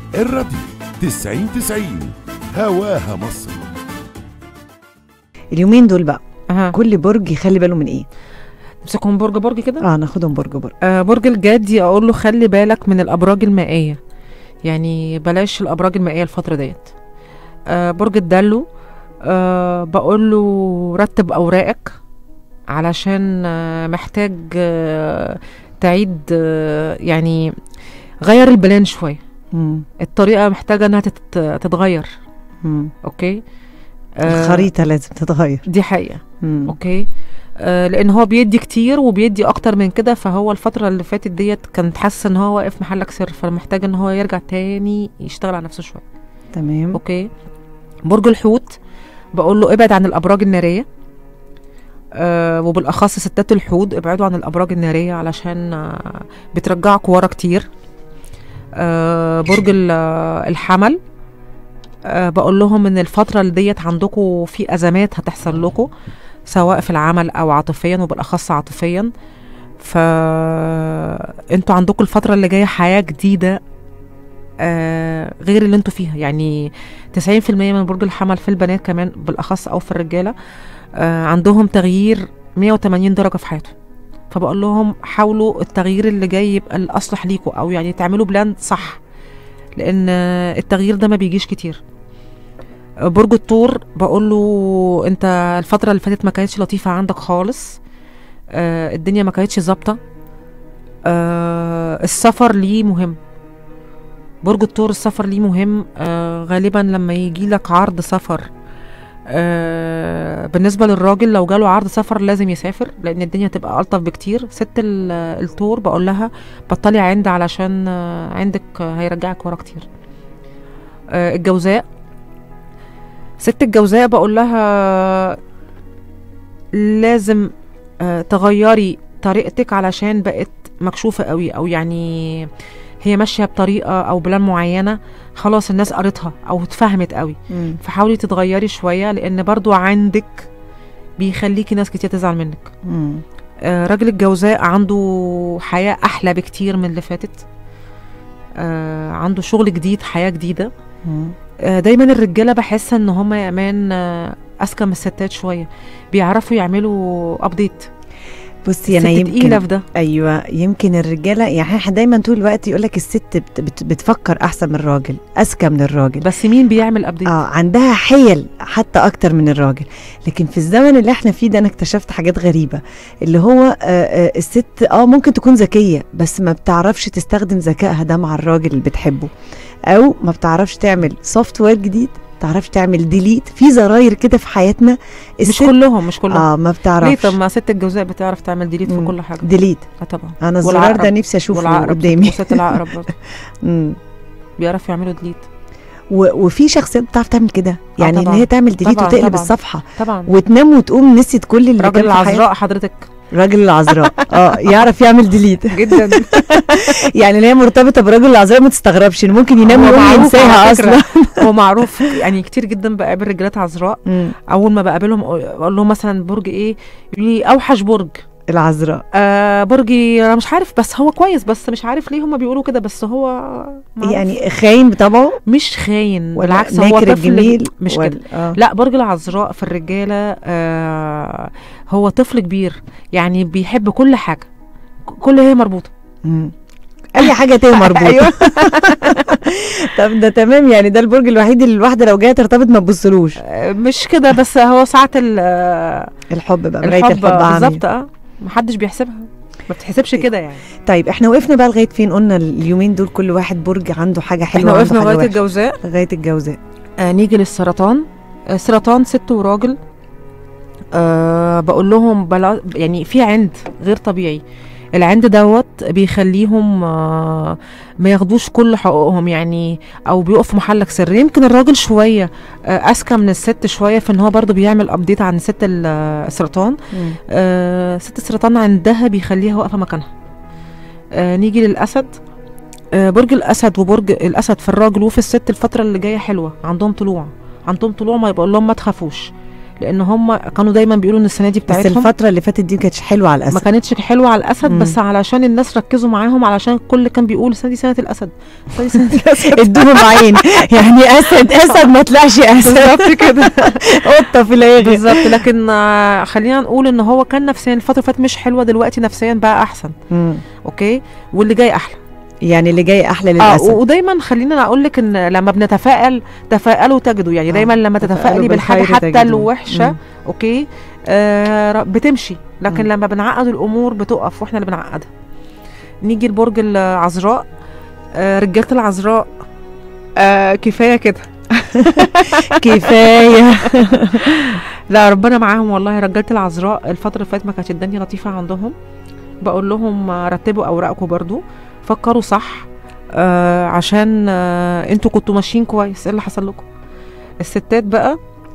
الراديو 90 90 هواها مصر اليومين دول بقى اها كل برج يخلي باله من ايه امسكهم برج برج كده اه ناخدهم برج برج آه برج الجدي اقول له خلي بالك من الابراج المائيه يعني بلاش الابراج المائيه الفتره ديت آه برج الدلو آه بقول له رتب اوراقك علشان آه محتاج آه تعيد آه يعني غير البلان شويه مم. الطريقه محتاجه انها تت- تتغير مم. اوكي آه، الخريطة لازم تتغير دي حقيقه مم. اوكي آه لان هو بيدي كتير وبيدي اكتر من كده فهو الفتره اللي فاتت ديت كانت حاسه ان هو واقف محلك سر فمحتاج ان هو يرجع تاني يشتغل على نفسه شويه تمام اوكي برج الحوت بقول له ابعد عن الابراج الناريه آه وبالاخص ستات الحوت ابعدوا عن الابراج الناريه علشان آه بترجعكوا ورا كتير آه برج ال- آه، الحمل آه بقول لهم ان الفتره اللي ديت عندكم في ازمات هتحصل لكم سواء في العمل او عاطفيا وبالاخص عاطفيا فانتوا عندكم الفتره اللي جايه حياه جديده آه غير اللي انتوا فيها يعني 90% من برج الحمل في البنات كمان بالاخص او في الرجاله آه عندهم تغيير 180 درجه في حياتهم فبقول لهم حاولوا التغيير اللي جاي يبقى الاصلح ليكوا او يعني تعملوا بلان صح لان آه، التغيير ده ما بيجيش كتير آه، برج الثور بقول له انت الفتره اللي فاتت ما كانتش لطيفه عندك خالص آه الدنيا ما كانتش ظابطه آه السفر ليه مهم برج الثور السفر ليه مهم آه غالبا لما يجي لك عرض سفر آه بالنسبه للراجل لو جاله عرض سفر لازم يسافر لان الدنيا تبقى الطف بكتير ست ال- الثور بقول لها بطلي عند علشان آه عندك آه، هيرجعك ورا كتير آه الجوزاء ست الجوزاء بقول لها لازم آه تغيري طريقتك علشان بقت مكشوفه قوي او يعني هي ماشيه بطريقه او بلان معينه خلاص الناس قرتها او اتفهمت قوي مم. فحاولي تتغيري شويه لان برضو عندك بيخليكي ناس كتير تزعل منك مم. آه راجل الجوزاء عنده حياه احلى بكتير من اللي فاتت آه عنده شغل جديد حياه جديده مم. آه دايما الرجاله بحس ان هم يا امان آه اذكى من الستات شويه بيعرفوا يعملوا ابديت بصي انا ست تقيله يمكن في ده ايوه يمكن الرجاله يعني احنا دايما طول الوقت يقول لك الست بت بت بتفكر احسن من الراجل اذكى من الراجل بس مين بيعمل ابديت اه عندها حيل حتى اكتر من الراجل لكن في الزمن اللي احنا فيه ده انا اكتشفت حاجات غريبه اللي هو آه آه الست اه ممكن تكون ذكيه بس ما بتعرفش تستخدم ذكائها ده مع الراجل اللي بتحبه او ما بتعرفش تعمل سوفت وير جديد ما بتعرفش تعمل ديليت في زراير كده في حياتنا مش كلهم مش كلهم اه ما ليه بتعرفش طب ما ست الجوزاء بتعرف تعمل ديليت في مم. كل حاجه ديليت اه طبعا انا الزرار ده والعقرب. نفسي اشوفه والعقرب قدامي وست العقرب برضه مم. بيعرفوا يعملوا ديليت و- وفي شخصيات بتعرف تعمل كده يعني ان طبعاً. هي تعمل ديليت طبعاً، وتقلب طبعاً. الصفحه طبعا وتنام وتقوم نسيت كل اللي راجل كان في حياتها. العذراء حضرتك راجل العذراء اه يعرف يعمل ديليت جدا يعني اللي هي مرتبطه براجل العذراء ما تستغربش ان ممكن ينام هو ويقوم معروف ينساها على فكرة. اصلا هو معروف يعني كتير جدا بقابل رجالات عذراء مم. اول ما بقابلهم اقول لهم مثلا برج ايه يقولوا لي اوحش برج العذراء آه برجي انا مش عارف بس هو كويس بس مش عارف ليه هم بيقولوا كده بس هو معروف. يعني خاين بطبعه مش خاين ولا بالعكس هو ناكر طفل الجميل مش ولا- كده آه. لا برج العذراء في الرجاله آه هو طفل كبير يعني بيحب كل حاجه ك- كل هي مربوطه مم. اي حاجه تاني مربوطه أيوة. طب ده تمام يعني ده البرج الوحيد اللي الواحده لو جايه ترتبط ما تبصلوش آه، مش كده بس هو ساعه ال- آه، الحب بقى مرايه الحب الحب عامل بالظبط اه محدش بيحسبها ما بتحسبش كده يعني طيب احنا وقفنا بقى لغايه فين قلنا اليومين دول كل واحد برج عنده حاجه حلوه احنا وعنده وقفنا حاجة لغايه وحشة. الجوزاء لغايه الجوزاء آه نيجي للسرطان آه سرطان ست وراجل آه بقول لهم بلا يعني في عند غير طبيعي العند دوت بيخليهم آه ما ياخدوش كل حقوقهم يعني او بيقف محلك سر يمكن الراجل شويه آه اذكى من الست شويه في ان هو برضه بيعمل ابديت عن ست ال- آه، السرطان مم. آه ست السرطان عندها بيخليها واقفه مكانها آه نيجي للاسد آه برج الاسد وبرج الاسد في الراجل وفي الست الفتره اللي جايه حلوه عندهم طلوع عندهم طلوع ما يبقى لهم ما تخافوش لان هم كانوا دايما بيقولوا ان السنه دي بس بتاعتهم الفتره اللي فاتت دي ما كانتش حلوه على ما الاسد كانتش حلوه على الاسد مم. بس علشان الناس ركزوا معاهم علشان الكل كان بيقول السنه دي سنه الاسد السنه دي سنه الاسد ادوهم عين يعني اسد اسد ما طلعش اسد بالظبط كده قطه في الاخر بالظبط لكن آه، خلينا نقول ان هو كان نفسيا الفتره اللي فاتت مش حلوه دلوقتي نفسيا بقى احسن مم. اوكي واللي جاي احلى يعني اللي جاي احلى اه للاسد ودايما خلينا اقول لك ان لما بنتفائل تفائلوا تجدوا يعني آه، دايما لما تفائلوا تتفائلي بالحاجه بالخير حتى تجدوه. الوحشه مم. اوكي آه ر- بتمشي لكن مم. لما بنعقد الامور بتقف واحنا اللي بنعقدها نيجي لبرج العذراء آه رجاله العذراء آه كفايه كده كفايه لا ربنا معاهم والله رجاله العذراء الفتره اللي فاتت ما كانتش الدنيا لطيفه عندهم بقول لهم آه، رتبوا اوراقكم برضو فكروا صح آه عشان آه انتوا كنتوا ماشيين كويس ايه اللي حصل لكم الستات بقى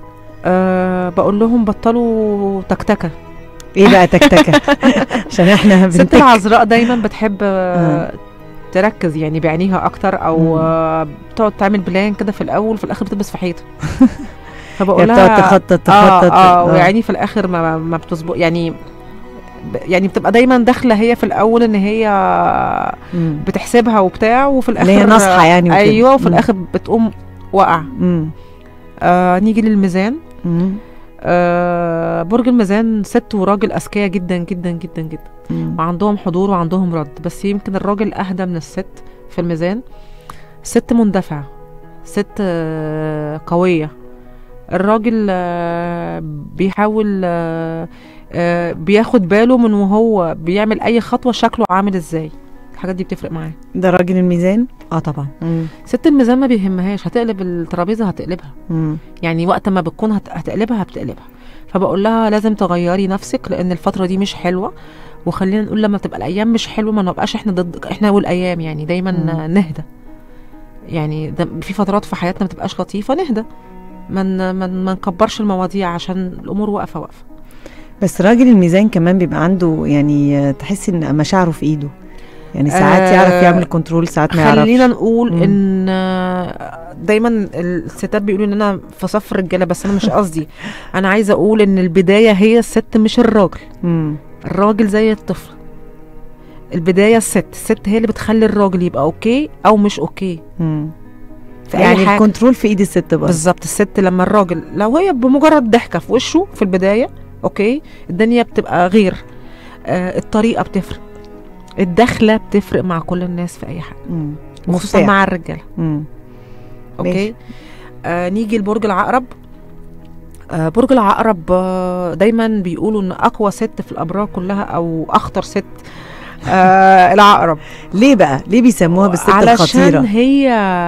آه بقول لهم بطلوا تكتكه ايه بقى تكتكه عشان احنا ست بنتك العذراء دايما بتحب آه تركز يعني بعينيها اكتر او مم. آه بتقعد تعمل بلان كده في الاول وفي الاخر بتلبس في حيطه فبقول هي لها بتقعد تخطط تخطط اه اه آه. ويعني في الاخر ما ما بتظبط يعني ب- يعني بتبقى دايما داخله هي في الاول ان هي مم. بتحسبها وبتاع وفي الاخر اللي هي ناصحه يعني وكده. ايوه وفي مم. الاخر بتقوم وقع مم. آه نيجي للميزان مم. آه برج الميزان ست وراجل اذكياء جدا جدا جدا جدا مم. وعندهم حضور وعندهم رد بس يمكن الراجل اهدى من الست في الميزان ست مندفعة ست آه، قوية الراجل آه، بيحاول آه، آه، بياخد باله من وهو بيعمل اي خطوة شكله عامل ازاي الحاجات دي بتفرق معاه ده راجل الميزان اه طبعا مم. ست الميزان ما بيهمهاش هتقلب الترابيزة هتقلبها مم. يعني وقت ما بتكون هت- هتقلبها بتقلبها فبقول لها لازم تغيري نفسك لان الفتره دي مش حلوه وخلينا نقول لما تبقى الايام مش حلوه ما نبقاش احنا ضد احنا والايام يعني دايما مم. نهدى يعني ده في فترات في حياتنا ما تبقاش لطيفه نهدى ما ن- ما ن- ما نكبرش المواضيع عشان الامور واقفه واقفه بس راجل الميزان كمان بيبقى عنده يعني آه، تحس ان مشاعره في ايده يعني ساعات آه، يعرف يعمل كنترول ساعات ما يعرفش خلينا نقول مم. ان آه، دايما الستات بيقولوا ان انا في صف الرجاله بس انا مش قصدي انا عايزه اقول ان البدايه هي الست مش الراجل مم. الراجل زي الطفل البدايه الست الست هي اللي بتخلي الراجل يبقى اوكي او مش اوكي مم. في يعني اي حاجه الكنترول في ايد الست برضه بالظبط الست لما الراجل لو هي بمجرد ضحكه في وشه في البدايه اوكي الدنيا بتبقى غير آه الطريقه بتفرق الدخله بتفرق مع كل الناس في اي حاجه مم. وخصوصا مفتاح. مع الرجاله مم. اوكي ماشي. آه نيجي لبرج العقرب آه برج العقرب آه دايما بيقولوا ان اقوى ست في الابراج كلها او اخطر ست آه العقرب ليه بقى ليه بيسموها بالست علشان الخطيره هي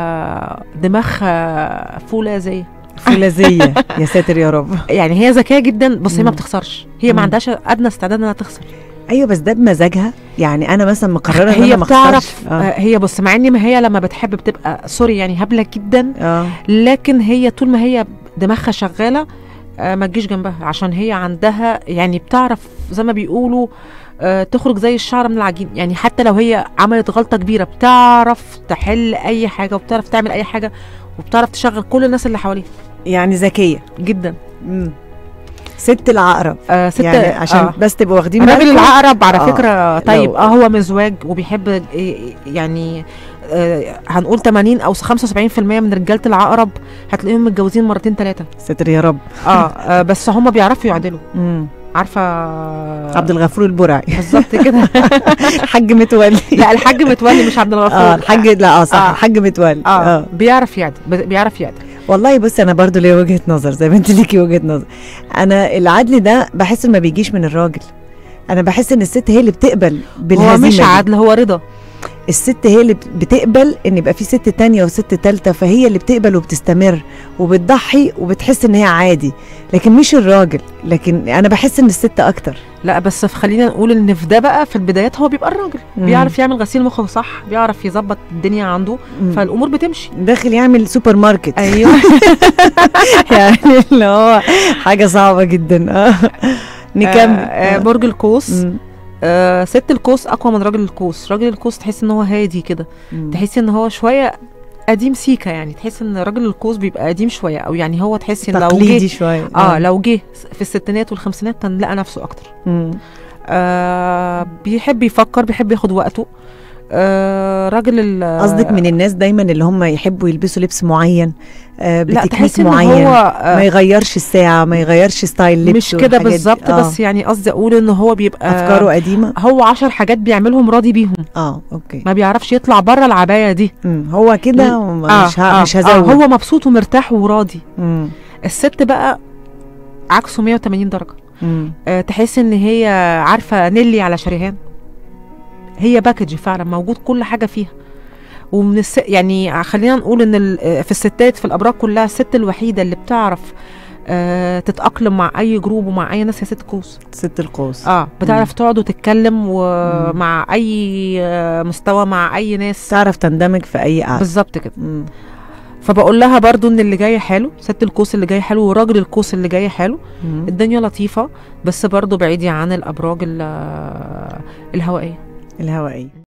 دماغها فولاذيه فولاذيه يا ساتر يا رب يعني هي ذكيه جدا بس هي ما مم. بتخسرش هي مم. ما عندهاش ادنى استعداد انها تخسر ايوه بس ده بمزاجها يعني انا مثلا مقرره ان هي انا ما بتعرف اخسرش آه. اه هي بص مع ان ما هي لما بتحب بتبقى سوري يعني هبله جدا اه لكن هي طول ما هي دماغها شغاله آه، ما تجيش جنبها عشان هي عندها يعني بتعرف زي ما بيقولوا آه، تخرج زي الشعره من العجين يعني حتى لو هي عملت غلطه كبيره بتعرف تحل اي حاجه وبتعرف تعمل اي حاجه وبتعرف تشغل كل الناس اللي حواليها يعني ذكيه جدا مم. ست العقرب آه ست يعني عشان آه. بس تبقوا واخدين الراجل بالكم العقرب على آه، فكره طيب لو- اه هو مزواج وبيحب إيه- يعني آه هنقول 80 او 75% من رجاله العقرب هتلاقيهم متجوزين مرتين ثلاثه ستر يا رب اه, آه بس هم بيعرفوا يعدلوا مم. عارفه عبد الغفور البرعي بالظبط كده الحاج متولي لا الحاج متولي مش عبد الغفور اه الحاج لا اه صح آه. الحاج متولي اه, اه بيعرف يعدل ب- بيعرف يعدل والله بص انا برضو ليا وجهه نظر زي ما انت ليكي وجهه نظر انا العدل ده بحس إنه ما بيجيش من الراجل انا بحس ان الست هي اللي بتقبل هو بالهزيمه مش دي. عدل هو رضا الست هي اللي بتقبل ان يبقى في ست تانية وست تالتة فهي اللي بتقبل وبتستمر وبتضحي وبتحس ان هي عادي لكن مش الراجل لكن انا بحس ان الست اكتر لا بس ف- خلينا نقول ان في ده بقى في البدايات هو بيبقى الراجل مم. بيعرف يعمل غسيل مخ صح بيعرف يظبط الدنيا عنده مم. فالامور بتمشي داخل يعمل سوبر ماركت ايوه يعني اللي هو حاجه صعبه جدا اه نكمل آه آه برج القوس مم. آه ست القوس اقوى من راجل القوس راجل القوس تحس ان هو هادي كده مم. تحس ان هو شويه قديم سيكا يعني تحس ان راجل القوس بيبقى قديم شويه او يعني هو تحس ان لو تقليدي جه شويه اه لو جه في الستينات والخمسينات كان لقى نفسه اكتر مم. آه بيحب يفكر بيحب ياخد وقته آه راجل ال- قصدك من الناس دايما اللي هم يحبوا يلبسوا لبس معين آه لا بتكنيك تحس ان معين هو ما آه يغيرش الساعه ما يغيرش ستايل لبسه مش كده والحاجات دي. بالظبط آه. بس يعني قصدي اقول ان هو بيبقى افكاره قديمه هو عشر حاجات بيعملهم راضي بيهم اه اوكي ما بيعرفش يطلع بره العبايه دي مم. هو كده وما- مش ه... مش هزود هو مبسوط ومرتاح وراضي مم. الست بقى عكسه 180 درجه مم. أه تحس ان هي عارفه نيلي على شريهان هي باكج فعلا موجود كل حاجه فيها ومن الس... يعني خلينا نقول ان ال... آه، في الستات في الابراج كلها الست الوحيده اللي بتعرف أه تتاقلم مع اي جروب ومع اي ناس هي ست قوس ست القوس اه بتعرف تقعد وتتكلم ومع اي آه، مستوى مع اي ناس تعرف تندمج في اي قعده بالظبط كده مم. فبقول لها برضو ان اللي جاي حلو ست القوس اللي جاي حلو وراجل القوس اللي جاي حلو مم. الدنيا لطيفه بس برضو بعيدي عن الابراج ال- الهوائيه الهوائيه